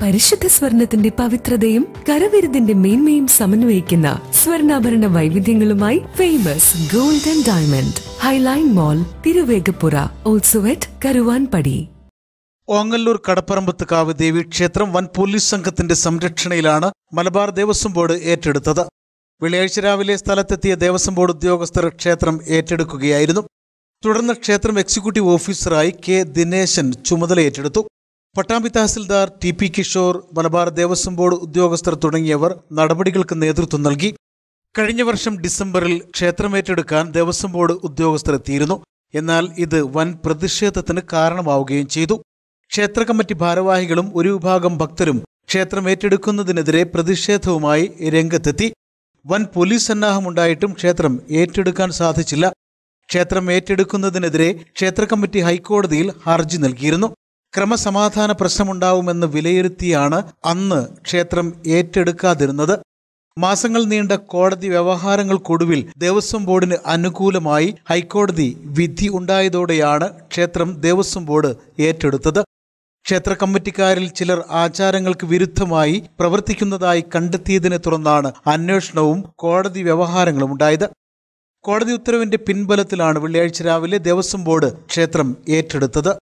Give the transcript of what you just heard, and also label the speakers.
Speaker 1: പരിശുദ്ധ സ്വർണത്തിന്റെ പവിത്രതയും കരവിരുതിന്റെ മേന്മയും സമന്വയിക്കുന്ന സ്വർണ്ണാഭരണ വൈവിധ്യങ്ങളുമായി famous gold and diamond Highline mall Thiruvegappura also at Karuvanpadi
Speaker 2: Ongallur Kadaparambath കാവ് ദേവീക്ഷേത്രം വൻ പോലീസ് സംഘത്തിന്റെ സംരക്ഷണയിലാണ് മലബാർ ദേവസ്വം ബോർഡ് ഏറ്റെടുത്തത് വെള്ളിയാഴ്ച രാവിലെ സ്ഥലത്തെത്തിയ ദേവസ്വം ബോർഡ് ഉദ്യോഗസ്ഥർ ക്ഷേത്രം ഏറ്റെടുക്കുകയായിരുന്നു തുടർന്ന് ക്ഷേത്രം എക്സിക്യൂട്ടീവ് ഓഫീസറായി കെ ദിനേശൻ ചുമതല ഏറ്റെടുത്തു Pattambi tahsildar T P Kishore Malabar Devaswom board ഉദ്യോഗസ്ഥർ തുടങ്ങിയവർ നടപടികൾക്ക് നേതൃത്വം നൽകി കഴിഞ്ഞ വർഷം ഡിസംബറിൽ ക്ഷേത്രം ഏറ്റെടുക്കാൻ ദേവസ്വം ബോർഡ് ഉദ്യോഗസ്ഥർ എത്തിയിരുന്നു എന്നാൽ ഇത് വൻ പ്രതിഷേധത്തിന് കാരണമാവുകയും ചെയ്തു ക്ഷേത്ര കമ്മിറ്റി ഭാരവാഹികളും ഒരു വിഭാഗം ഭക്തരും ക്ഷേത്രം ഏറ്റെടുക്കുന്നതിനെതിരെ പ്രതിഷേധവുമായി രംഗത്തെത്തി വൻ പോലീസ് സന്നാഹമുണ്ടായിട്ടും ക്ഷേത്രം ഏറ്റെടുക്കാൻ സാധിച്ചില്ല ക്ഷേത്രം ഏറ്റെടുക്കുന്നതിനെതിരെ ക്ഷേത്ര കമ്മിറ്റി ഹൈക്കോടതിയിൽ ഹർജി നൽകിയിരുന്നു ക്രമസമാധാന പ്രശ്നമുണ്ടാവുമെന്ന് വിലയിരുത്തിയാണ് അന്ന് ക്ഷേത്രം ഏറ്റെടുക്കാതിരുന്നത് മാസങ്ങൾ നീണ്ട കോടതി വ്യവഹാരങ്ങൾക്കൊടുവിൽ ദേവസ്വം ബോർഡിന് അനുകൂലമായി ഹൈക്കോടതി വിധി ഉണ്ടായതോടെയാണ് ക്ഷേത്രം ദേവസ്വം ബോർഡ് ഏറ്റെടുത്തത് ക്ഷേത്ര കമ്മിറ്റിക്കാരിൽ ചിലർ ആചാരങ്ങൾക്ക് വിരുദ്ധമായി പ്രവർത്തിക്കുന്നതായി കണ്ടെത്തിയതിനെ തുടർന്നാണ് അന്വേഷണവും കോടതി വ്യവഹാരങ്ങളും ഉണ്ടായത് കോടതി ഉത്തരവിന്റെ പിൻബലത്തിലാണ് വെള്ളിയാഴ്ച രാവിലെ ദേവസ്വം ബോർഡ് ക്ഷേത്രം ഏറ്റെടുത്തത്